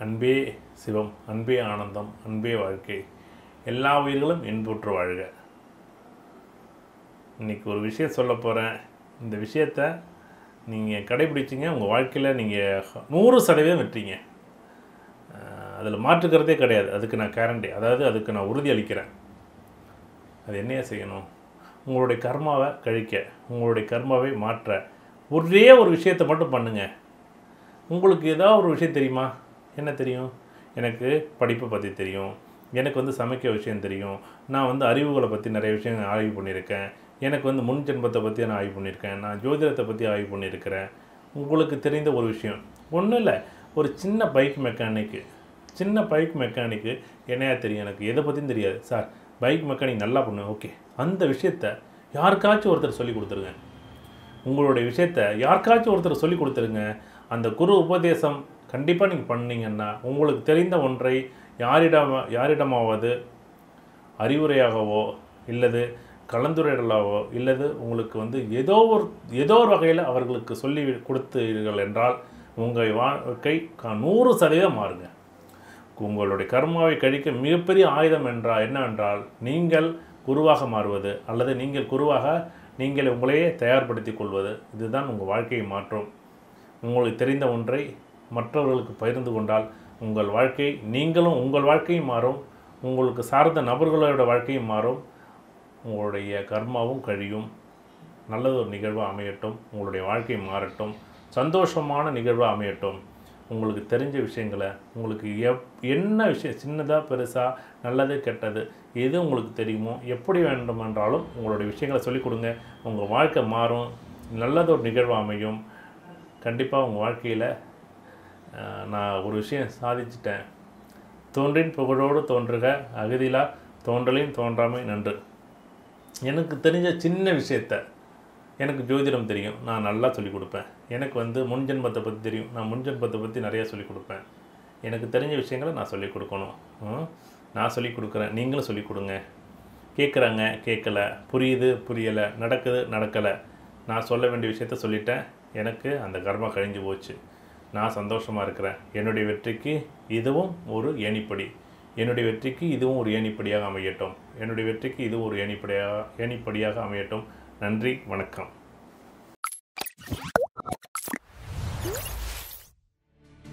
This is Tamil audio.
அன்பே சிவம் அன்பே ஆனந்தம் அன்பே வாழ்க்கை எல்லா உயிர்களும் இன்புற்று வாழ்க இன்னைக்கு ஒரு விஷயம் சொல்ல போகிறேன் இந்த விஷயத்த நீங்கள் கடைபிடிச்சிங்க உங்கள் வாழ்க்கையில் நீங்கள் நூறு சதவீதம் வெற்றீங்க அதில் மாற்றுக்கிறதே கிடையாது அதுக்கு நான் கேரண்டி அதாவது அதுக்கு நான் உறுதி அளிக்கிறேன் அது என்னையா செய்யணும் உங்களுடைய கர்மாவை கழிக்க உங்களுடைய கர்மாவை மாற்ற ஒரே ஒரு விஷயத்தை மட்டும் பண்ணுங்க உங்களுக்கு ஏதாவது ஒரு விஷயம் தெரியுமா என்ன தெரியும் எனக்கு படிப்பை பற்றி தெரியும் எனக்கு வந்து சமைக்க விஷயம் தெரியும் நான் வந்து அறிவுகளை பற்றி நிறைய விஷயங்கள் ஆய்வு பண்ணியிருக்கேன் எனக்கு வந்து முன் ஜென்மத்தை பற்றி நான் ஆய்வு பண்ணியிருக்கேன் நான் ஜோதிடத்தை பற்றி ஆய்வு பண்ணியிருக்கிறேன் உங்களுக்கு தெரிந்த ஒரு விஷயம் ஒன்றும் இல்லை ஒரு சின்ன பைக் மெக்கானிக்கு சின்ன பைக் மெக்கானிக்கு என்னையா தெரியும் எனக்கு எதை பற்றியும் தெரியாது சார் பைக் மெக்கானிக் நல்லா பண்ணு ஓகே அந்த விஷயத்த யாருக்காச்சும் ஒருத்தர் சொல்லி கொடுத்துருங்க உங்களுடைய விஷயத்த யாருக்காச்சும் ஒருத்தர் சொல்லி கொடுத்துருங்க அந்த குரு உபதேசம் கண்டிப்பாக நீங்கள் பண்ணீங்கன்னா உங்களுக்கு தெரிந்த ஒன்றை யாரிடம் யாரிடமாவது அறிவுரையாகவோ இல்லது கலந்துரையாடலாவோ இல்லது உங்களுக்கு வந்து ஏதோ ஒரு ஏதோ ஒரு வகையில் அவர்களுக்கு சொல்லி கொடுத்தீர்கள் என்றால் உங்கள் வாழ்க்கை க- நூறு சதவீதம் மாறுங்க உங்களுடைய கர்மாவை கழிக்க மிகப்பெரிய ஆயுதம் என்றால் என்னவென்றால் நீங்கள் குருவாக மாறுவது அல்லது நீங்கள் குருவாக நீங்கள் உங்களையே தயார்படுத்திக் கொள்வது இதுதான் உங்கள் வாழ்க்கையை மாற்றும் உங்களுக்கு தெரிந்த ஒன்றை மற்றவர்களுக்கு பகிர்ந்து கொண்டால் உங்கள் வாழ்க்கை நீங்களும் உங்கள் வாழ்க்கையும் மாறும் உங்களுக்கு சார்ந்த நபர்களோட வாழ்க்கையும் மாறும் உங்களுடைய கர்மாவும் கழியும் நல்லது ஒரு நிகழ்வாக அமையட்டும் உங்களுடைய வாழ்க்கை மாறட்டும் சந்தோஷமான நிகழ்வாக அமையட்டும் உங்களுக்கு தெரிஞ்ச விஷயங்களை உங்களுக்கு எப் என்ன விஷயம் சின்னதாக பெருசாக நல்லது கெட்டது எது உங்களுக்கு தெரியுமோ எப்படி வேண்டுமென்றாலும் உங்களுடைய விஷயங்களை சொல்லிக் கொடுங்க உங்கள் வாழ்க்கை மாறும் நல்லது ஒரு நிகழ்வு அமையும் கண்டிப்பாக உங்கள் வாழ்க்கையில் அஹ், நான் ஒரு விஷயம் சாதிச்சிட்டேன் தோன்றின் புகழோடு தோன்றுக அகதிலா தோன்றலின் தோன்றாமை நன்று எனக்கு தெரிஞ்ச சின்ன விஷயத்த எனக்கு ஜோதிடம் தெரியும் நான் நல்லா சொல்லிக் கொடுப்பேன் எனக்கு வந்து முன்ஜென்மத்தை பற்றி தெரியும் நான் முன்ஜென்மத்தை பற்றி நிறையா சொல்லிக் கொடுப்பேன் எனக்கு தெரிஞ்ச விஷயங்களை நான் சொல்லிக் கொடுக்கணும் ம்? நான் சொல்லிக் கொடுக்குறேன் நீங்களும் சொல்லிக் கொடுங்க கேட்குறாங்க கேட்கல புரியுது புரியலை நடக்குது நடக்கலை நான் சொல்ல வேண்டிய விஷயத்த சொல்லிட்டேன் எனக்கு அந்த கர்மா கழிஞ்சு போச்சு நான் சந்தோஷமாக இருக்கிறேன் என்னுடைய வெற்றிக்கு இதுவும் ஒரு ஏணிப்படி என்னுடைய வெற்றிக்கு இதுவும் ஒரு ஏணிப்படியாக அமையட்டும் என்னுடைய வெற்றிக்கு இதுவும் ஒரு ஏணிப்படியாக ஏணிப்படியாக அமையட்டும் நன்றி வணக்கம்